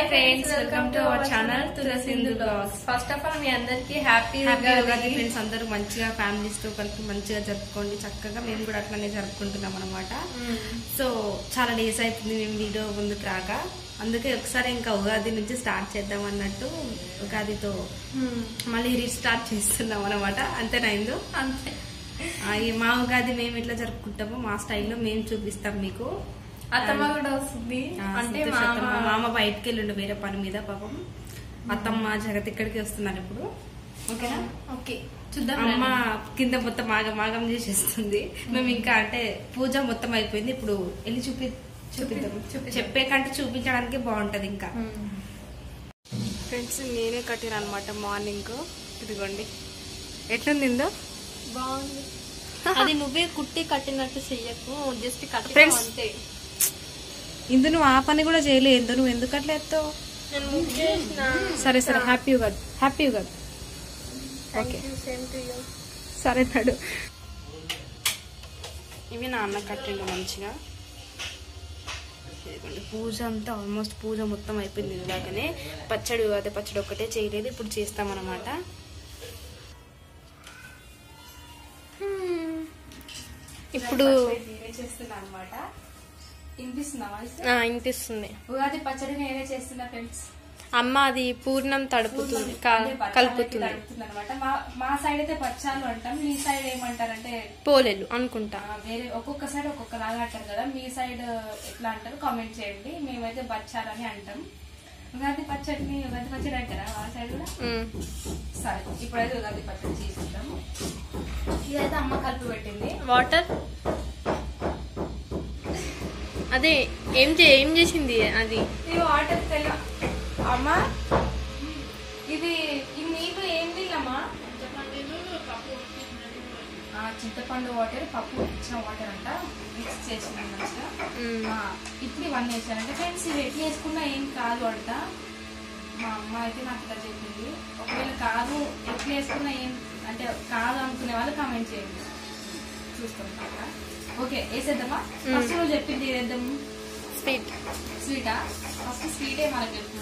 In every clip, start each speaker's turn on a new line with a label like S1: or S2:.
S1: Friends welcome to our channel Tulasindhu blogs
S2: first of all మీ అందరికి happy
S1: happy Ugadi friends అందరూ మంచిగా ఫ్యామిలీస్ తో కలిపి మంచిగా జరుపుకోండి చక్కగా మేము కూడా అట్లనే జరుపుకుంటున్నాం అనమాట సో చాలా డేస్ అవుతుంది మేము వీడియో ముందుకు రాక అందుకే ఒకసారి ఇంకా ఉగాది నుంచి స్టార్ట్ చేద్దాం అన్నట్టు ఉగాదితో మళ్ళీ రీస్టార్ట్ చేస్తున్నాం అనమాట అంతేనైందో
S2: అంతే
S1: ఆ, ఈ మా ఉగాది మేము ఎట్లా జరుపుకుంటామో మా స్టైల్లో మేము చూపిస్తాం మీకు
S2: అత్తమ్మ కూడా వస్తుంది
S1: ఆ,
S2: అంటే
S1: సంతోష్ అత్తమ్మ.
S2: మామ
S1: మామ బయటకు వెళ్ళిండు వేరే పని మీద పాపం అత్తమ్మ జగత్ ఇక్కడికి వస్తున్నారు ఇప్పుడు ఓకేనా
S2: ఓకే చూద్దాం
S1: అమ్మ కింద మొత్తం ఆగం ఆగం చేసేస్తుంది మేము ఇంకా అంటే పూజ మొత్తం అయిపోయింది ఇప్పుడు వెళ్ళి చూపి చూపిద్దాం
S2: చూపిద్దాం.
S1: చెప్పే కంటే చూపించడానికి బాగుంటది ఇంకా
S2: మ్మ్.
S1: ఫ్రెండ్స్ నేనే కట్టిన అనమాట మార్నింగ్ ఇదిగోండి ఎట్లుందిందో
S2: బాగుంది అది నువ్వే కుట్టి కట్టినట్టు చెయ్యకు జస్ట్ కట్టి
S1: Friends.
S2: అంతే
S1: ఇందు నువ్వు ఆ పని కూడా చేయలేదు ఇందు నువ్వు ఎందుకు అట్లా ఎత్తావు
S2: నేను ముగ్గు చేసిన
S1: సరే సరే హ్యాపీ కాదు హ్యాపీ కాదు ఓకే
S2: సేమ్ టు యూ
S1: సరే నడు ఇవి నాన్న కట్టిండు మంచిగా ఇదిగోండి, పూజ అంతా ఆల్మోస్ట్ పూజ మొత్తం అయిపోయింది ఇందాకనే పచ్చడి అదే పచ్చడి ఒక్కటే చేయలేదు ఇప్పుడు చేస్తామన్నమాట
S2: ఇప్పుడు
S1: నేనే చేస్తున్నా అనమాట వినిపిస్తుందా వాయిస్
S2: ఆ, వినిపిస్తుంది
S1: ఉగాది పచ్చడి నేనే చేస్తున్నా ఫ్రెండ్స్
S2: అమ్మ అది పూర్ణం తడుపుతుంది క- కలుపుతుంది
S1: అనమాట మా మా సైడ్ అయితే పచ్చాలు అంటాం మీ సైడ్ ఏమంటారంటే
S2: పోలేలు అనుకుంటా
S1: ఆ, వేరే ఒక్కొక్క సైడ్ ఒక్కొక్క లాగా అంటారు కదా మీ సైడ్ ఎట్లా అంటారు కామెంట్ చేయండి మేమైతే బచ్చాలని అంటాం ఉగాది పచ్చడిని ఉగాది పచ్చడి అంటారా ఆ సైడ్ కూడా
S2: మ్మ్.
S1: సరే ఇప్పుడైతే ఉగాది పచ్చడి చేసుకుంటాం ఇదైతే అమ్మ కలిపి పెట్టింది
S2: వాటర్ అదే ఏం చే ఏం చేసింది అది
S1: ఇది వాటర్ తెల్ల అమ్మ ఇది ఈ నీళ్ళు ఏం నీళ్ళమ్మా ఆ, చింతపండు వాటర్ పప్పు ఇచ్చిన వాటర్ అంట మిక్స్ చేసింది మంచిగా
S2: మ్మ్.
S1: ఆ, ఇప్పుడు ఇవన్నీ వేసానంటే ఫ్రెండ్స్ ఇవి ఎట్లా వేసుకున్నా ఏం కాదు అంట మా అమ్మ అయితే నాకు ఇట్లా చెప్పింది ఒకవేళ కాదు ఎట్లా వేసుకున్నా ఏం అంటే కాదు అనుకునే వాళ్ళు కామెంట్ చేయండి చూస్తాం అట్లా ఓకే వేసేద్దామా ఫస్ట్ నువ్వు చెప్పింది వేద్దాం
S2: స్వీట్
S1: స్వీటా ఫస్ట్ స్వీటే మనకి ఎప్పుడు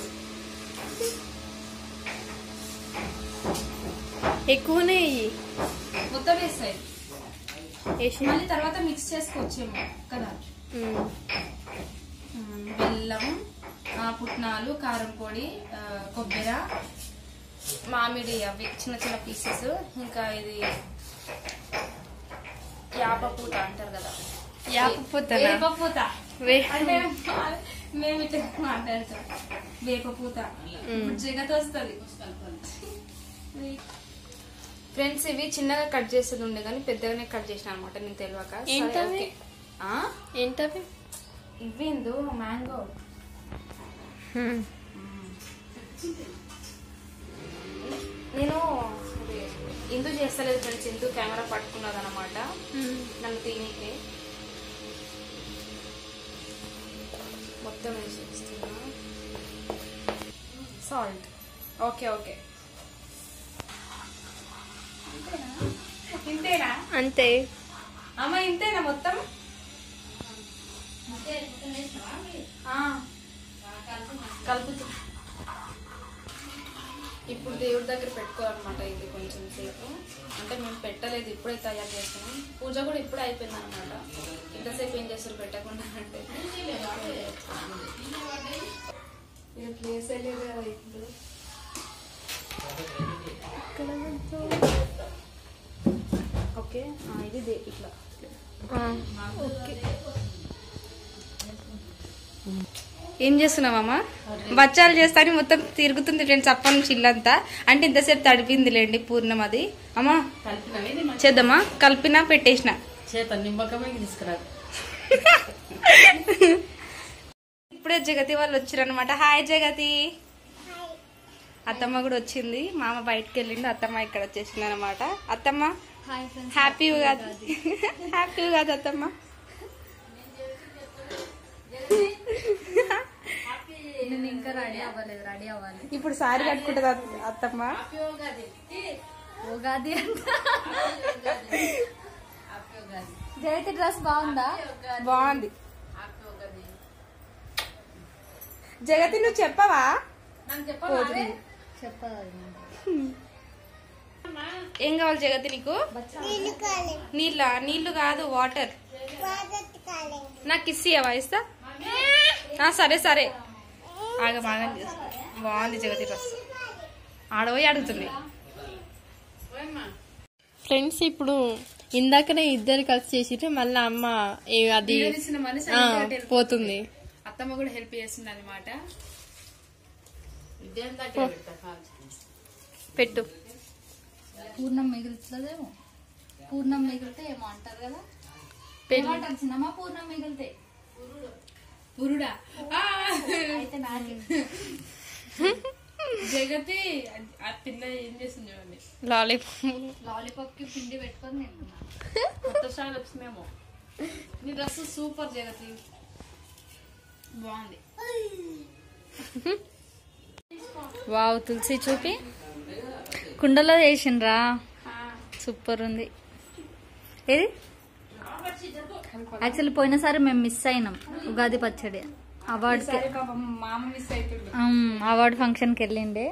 S2: ఎక్కువనే ఇయ్యి.
S1: మొత్తం వేస్తాయి
S2: వేసి
S1: మళ్ళీ తర్వాత మిక్స్ చేసుకోవచ్చేమో కదా
S2: మ్మ్.
S1: ఉమ్, బెల్లం ఆ, పుట్నాలు కారం పొడి ఆ, కొబ్బరి మామిడి అవి చిన్న చిన్న పీసెస్ ఇంకా ఇది యాప పూత అంటారు కదా
S2: యాప పూతనా?
S1: వేప పూత
S2: వే-
S1: అంటే మేము ఇట్లా మాట్లాడతాం వేప పూత ఇప్పుడు జగత్ వస్తుంది ఫ్రెండ్స్ ఇవి చిన్నగా కట్ చేసేది ఉండే కానీ పెద్దగానే కట్ చేసిన అనమాట నేను తెలియక సరే,
S2: ఏంటవి?
S1: ఓకే. ఆ?
S2: ఏంటవి
S1: ఇవేందు మ్యాంగో
S2: మ్మ్.
S1: నేను అది ఇందు చేస్తలేదు ఫ్రెండ్స్ ఇందు కెమెరా పట్టుకున్నది అనమాట
S2: మ్మ్.
S1: నన్ను తినీకే మొత్తం వేసేస్తున్నా సాల్ట్ ఓకే ఓకే ఇంతేనా
S2: అంతే
S1: అమ్మ ఇంతేనా మొత్తం ఆ. కలుపుతూ ఇప్పుడు దేవుడి దగ్గర పెట్టుకోవాలన్నమాట ఇది కొంచెం సేపు అంటే మేము పెట్టలేదు ఇప్పుడే తయారు చేస్తున్నాం పూజ కూడా ఇప్పుడే అయిపోయింది అనమాట ఇంతసేపు ఏం చేస్తారు పెట్టకుండా అంటే ఇది ప్లేస్ లేదు కదా ఇప్పుడు ఓకే ఆ, ఇది దే- ఇట్లా
S2: ఆ.
S1: ఏం చేస్తున్నావమ్మా బచ్చాలు చేస్తాని మొత్తం తిరుగుతుంది ఫ్రెండ్స్ అప్పటి నుంచి ఇల్లంతా అంటే ఇంతసేపు తడిపిందిలేండి పూర్ణం అది అమ్మా చేద్దామా కలిపినా పెట్టేసిన
S3: చేత నిమ్మకమే తీసుకురాదు
S1: ఇప్పుడే జగతి వాళ్ళు వచ్చారనమాట హాయ్ జగతి అత్తమ్మ కూడా వచ్చింది మామ బయటకు వెళ్ళిండు అత్తమ్మ ఇక్కడ వచ్చేసింది అనమాట అత్తమ్మ
S2: hi friends
S1: happy Ugadi happy Ugadi అత్తమ్మ
S2: నేను ఇంకా రెడీ అవ్వలేదు రెడీ అవ్వాలి
S1: ఇప్పుడు సారీ కట్టుకుంటుంది అత్త- అత్తమ్మ
S2: ఉగాది అంట జయతి డ్రెస్ బాగుందా
S1: బాగుంది జగతి నువ్వు చెప్పవా ఏం కావాలి జగతి నీకు నీళ్ళ నీళ్లు కాదు వాటర్ నాకు ఇస్సి ఇస్తా ఆ, సరే సరే ఆగ ఆగం బాగుంది జగతి డ్రెస్ ఆడపోయి అడుగుతుంది
S2: ఫ్రెండ్స్ ఇప్పుడు ఇందాకనే ఇద్దరు కలిసి చేసిర్రు మళ్ళీ అమ్మ ఏ- అది ఆ, పోతుంది
S4: అత్తమ్మ కూడా హెల్ప్ చేస్తుంది అనమాట
S3: ఇదేం దగ్గర పెట్టా కాదు.
S2: పెట్టు
S5: పూర్ణం మిగులుతుందేమో పూర్ణం మిగిలితే ఏమో అంటారు కదా
S2: పెళ్ళి
S5: ఏమంటారు చిన్నమ్మ పూర్ణం మిగిలితే
S4: పురుడా ఆ!
S5: అయితే నాకే
S4: జగతి ఆ పిల్ల ఏం చేస్తుంది చూడండి
S2: లాలీపాప్
S5: లాలీపాప్ కి పిండి పెట్టుకొని తింటున్నా
S4: కొత్త స్టైల్ వచ్చిందేమో నీ డ్రెస్ సూపర్ జగతి బాగుంది
S5: వావ్ తులసి చూపి కుండలో చేసిండ్రా సూపర్ ఉంది ఏది యాక్చువల్లీ పోయినసారి మేము మిస్ అయినాం ఉగాది పచ్చడి అవార్డ్కి
S4: మామ మిస్ అయిపోయింది
S5: అవార్డ్ ఫంక్షన్కి వెళ్ళిండే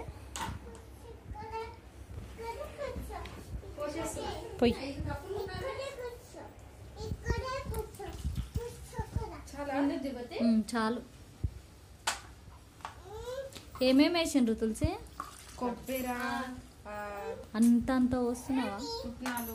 S5: పోయి ఉమ్, చాలు ఏమేమి వేసిండ్రు తులసి
S1: కొబ్బరి
S5: అంత అంత వస్తున్నావా
S1: పుట్నాలు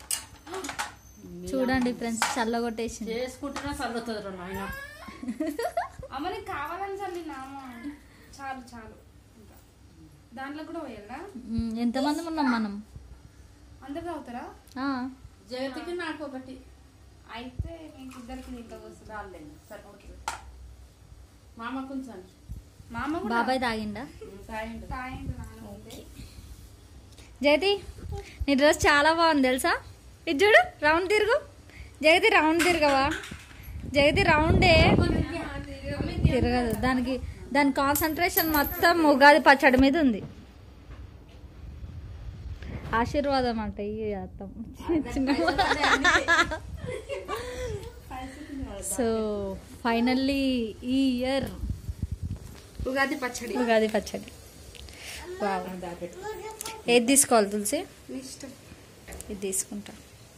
S5: చూడండి ఫ్రెండ్స్ చల్లగొట్టేసింది
S3: చేసుకుంటేనే చల్లుతుంది రా నాయన
S1: అమ్మ నీకు కావాలని చల్లి నామ చాలు చాలు ఇంకా. దాంట్లో కూడా పోయాలా
S5: ఉమ్, ఎంతమంది ఉన్నాం మనం
S1: అందరు తాగుతారా
S5: ఆ,
S3: జగతికి నాకు ఒకటి
S1: అయితే మీకు ఇద్దరికి నీళ్ళు వస్తుంది
S3: రాలేండి సరిపోతుంది మామ కొంచెం
S1: మా అమ్మ కూడా
S5: బాబాయ్ తాగిండా
S3: తాగిండు
S1: తాగిండు నాన్న ముందే.
S5: జగతి నీ డ్రెస్ చాలా బాగుంది తెలుసా ఇది చూడు రౌండ్ తిరుగు జగతి రౌండ్ తిరగవా జగతి రౌండే తిరగదు దానికి దాని కాన్సన్ట్రేషన్ మొత్తం ఉగాది పచ్చడి మీద ఉంది ఆశీర్వాదం అంట ఈ అర్థం సో ఫైనల్లీ ఈ ఇయర్
S1: ఉగాది పచ్చడి
S5: ఉగాది పచ్చడి వావ్. ఏది తీసుకోవాలి తులసి
S1: నీ ఇష్టం
S5: ఇది తీసుకుంటా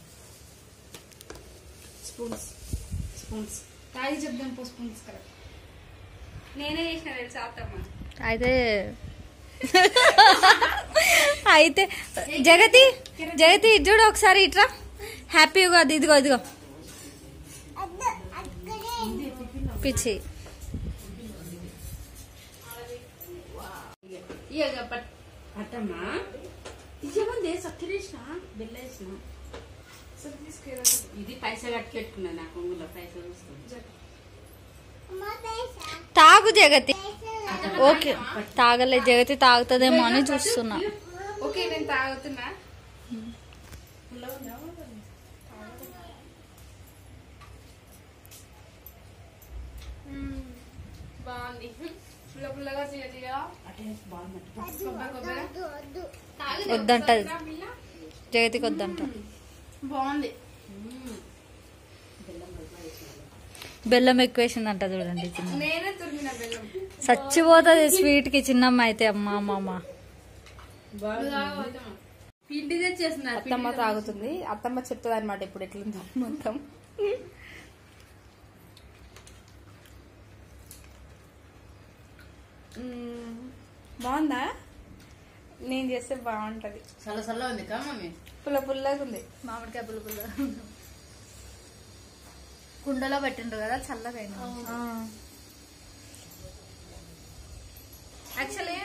S1: స్పూన్స్ స్పూన్స్ తాగి చెప్దాం పో స్పూన్స్ కదా నేనే చేసిన తెలుసా అత్తమ్మ
S5: అయితే అయితే జగతి జగతి ఇది చూడు ఒకసారి ఇట్రా హ్యాపీ ఉగాది ఇదిగో ఇదిగో పిచ్చి
S3: ఇక పట్ పట్టమ్మా ఇదేమంది చక్కెర వేసిన బెల్ల వేసిన
S1: సరే తీసుకెళ్ళి
S3: ఇది పైసా కట్టుకెట్టుకున్నా నా కొంగులో పైసలు వస్తుంది
S5: తాగు జగతి ఓకే తాగలే జగతి తాగుతుందేమో అని చూస్తున్నా
S1: ఓకే నేను తాగుతున్నా మ్మ్. బాగుంది పుల్ల పుల్లగా తీయ తీయ
S3: అటే బాగుంది
S1: కొబ్బరి కొబ్బరి
S5: వద్దంటది జగతికి వద్దంట
S1: బాగుంది
S5: బెల్లం ఎక్కువ వేసిందంట చూడండి చిన్న
S1: నేనే తురిమిన బెల్లం
S5: చచ్చిపోతుంది స్వీట్ కి చిన్నమ్మ అయితే అమ్మ అమ్మ అమ్మ
S3: పిండి తెచ్చేసిన
S1: అత్తమ్మ తాగుతుంది అత్తమ్మ చెప్తుంది అనమాట ఇప్పుడు ఎట్లుందో మొత్తం మ్మ్. బాగుందా నేను చేస్తే బాగుంటది
S3: చల్ల చల్ల ఉంది కా మమ్మీ
S1: పుల్ల పుల్లగా ఉంది
S5: మామిడికాయ పులుపులు కుండలో పెట్టిండ్రు కదా చల్లగా యాక్చువల్లీ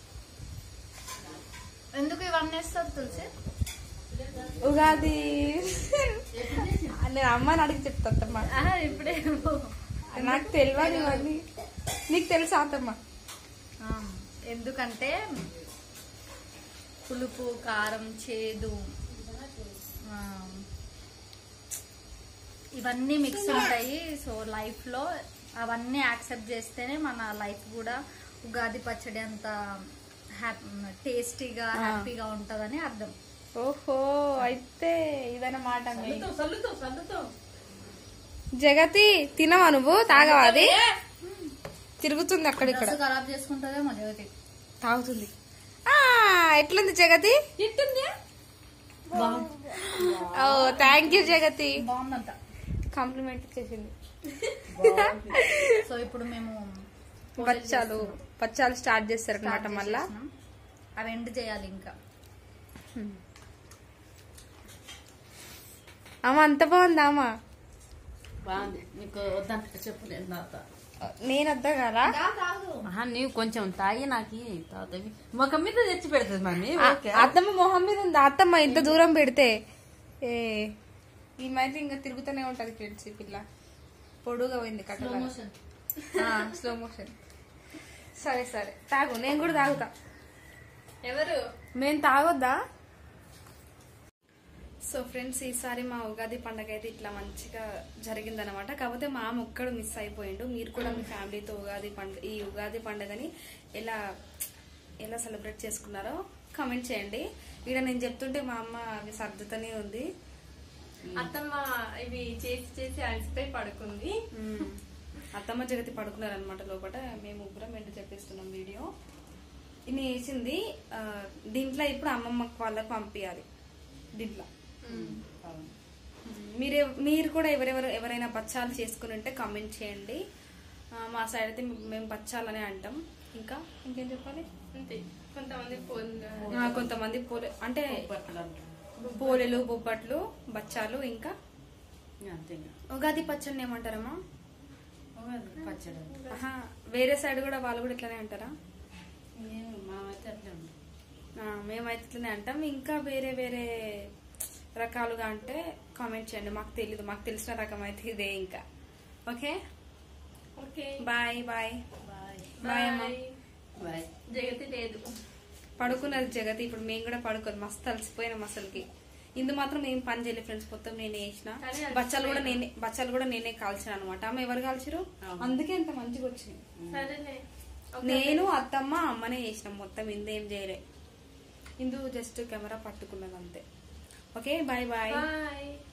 S5: ఎందుకు ఇవన్నీ వేస్తారు తులసి
S1: ఉగాది నేను అమ్మని అడిగి చెప్తా అత్తమ్మ
S5: ఆహా, ఇప్పుడే
S1: నాకు తెలియదు ఇవన్నీ నీకు తెలుసా అత్తమ్మ
S5: ఆ, ఎందుకంటే పులుపు కారం చేదు ఆ, ఇవన్నీ మిక్స్ ఉంటాయి సో లైఫ్ లో అవన్నీ యాక్సెప్ట్ చేస్తేనే మన లైఫ్ కూడా ఉగాది పచ్చడి అంత టేస్టీగా హ్యాపీగా ఉంటదని అర్థం
S1: ఓహో అయితే ఇదన్నమాట మీ.
S3: చల్లుతో చల్లుతో
S1: జగతి తినవా నువ్వు తాగవా అది తిరుగుతుంది అక్కడిక్కడ
S5: డ్రెస్ ఖరాబ్ చేసుకుంటుందేమో జగతి
S1: తాగుతుంది ఆ, ఎట్లుంది జగతి ఓ థ్యాంక్ యూ జగతి
S5: బాగుందంట
S1: కాంప్లిమెంట్ ఇచ్చేసింది
S5: సో ఇప్పుడు మేము
S1: బచ్చాలు బచ్చాలు స్టార్ట్ చేస్తారు అనమాట
S5: start
S1: మళ్ళా
S5: చేసేసినాం. అవి ఎండ్ చేయాలి ఇంకా
S1: అమ్మ అంత బాగుందా అమ్మ
S3: బాగుంది నీకు వద్దంట చెప్పు నేను తాత
S1: నేను వద్దా కదా
S3: ఆహా, నీవు కొంచెం తాగి నాకు తాతవి ముఖం మీద తెచ్చి పెడుతుంది మమ్మీ ఓకే
S1: అత్తమ్మ మొహం మీద ఉంది అత్తమ్మ ఇంత దూరం పెడితే ఏ ఈ మధ్య ఇంకా తిరుగుతూనే ఉంటది ఫ్రెండ్స్ ఈ పిల్ల పొడుగా పోయింది కట్టలో స్లో మోషన్ సరే సరే తాగు నేను కూడా తాగుతా
S2: ఎవరు
S1: మేము తాగొద్దా సో ఫ్రెండ్స్ ఈసారి మా ఉగాది పండగ అయితే ఇట్లా మంచిగా జరిగిందనమాట కాకపోతే మా అమ్మ ఒక్కడు మిస్ అయిపోయిండు మీరు కూడా మీ ఫ్యామిలీతో ఉగాది పండుగ ఈ ఉగాది పండుగని ఎలా ఎలా సెలబ్రేట్ చేసుకున్నారో కామెంట్ చేయండి ఇక్కడ నేను చెప్తుంటే మా అమ్మ అవి సర్దుతూనే ఉంది
S2: అత్తమ్మ ఇవి చేసి చేసి అలసిపోయి పడుకుంది
S1: మ్మ్. అత్తమ్మ జగతి పడుకున్నారనమాట లోపల మేము ముగ్గురం ఎండు చెప్పిస్తున్నాం వీడియో ఇన్ని వేసింది ఆ, దీంట్లో ఇప్పుడు అమ్మమ్మ వాళ్ళకి పంపించాలి దీంట్లో మీరు మీరు కూడా ఎవరెవరు ఎవరైనా బచ్చాలు చేసుకుని ఉంటే కామెంట్ చేయండి ఆ, మా సైడ్ అయితే మేము బచ్చాలనే అంటాం ఇంకా ఇంకేం చెప్పాలి
S2: అంతే కొంతమంది ఫోన్
S1: ఆ, కొంతమంది పోలే అంటే పోలేలు బొబ్బట్లు బచ్చాలు ఇంకా
S3: అంతే ఇంకా.
S1: ఉగాది పచ్చడిని ఏమంటారమ్మా
S3: ఉగాది పచ్చడి అంటే.
S1: ఆహా, వేరే సైడ్ కూడా వాళ్ళు కూడా ఇట్లానే అంటారా
S3: ఏమో, మనమైతే అట్లే ఉంటాం
S1: ఆ, మేమైతే ఇట్లనే అంటాం ఇంకా వేరే వేరే రకాలుగా అంటే కామెంట్ చేయండి మాకు తెలీదు మాకు తెలిసిన రకం అయితే ఇదే ఇంకా okay
S2: okay
S1: bye bye
S3: bye
S1: bye అమ్మ
S2: బాయ్
S3: బాయ్
S2: జగతి లేదు
S1: పడుకున్నది జగతి ఇప్పుడు మేము కూడా పడుకోదు మస్తు అలసిపోయినాం అసలుకి ఇందు మాత్రం ఏం పని చేయలేదు ఫ్రెండ్స్ మొత్తం నేనే వేసిన
S2: కానీ
S1: బచ్చాలు కూడా నేనే బచ్చాలు కూడా నేనే కాల్చిన అనమాట ఆమె ఎవరు కాల్చిరు అందుకే ఇంత మంచిగా వచ్చినాయి
S2: సరేలే
S1: నేను అత్తమ్మ అమ్మనే చేసినాం మొత్తం ఇందేం చేయలే ఇందు జస్ట్ కెమెరా పట్టుకున్నది అంతే ఓకే బాయ్ బాయ్
S2: బాయ్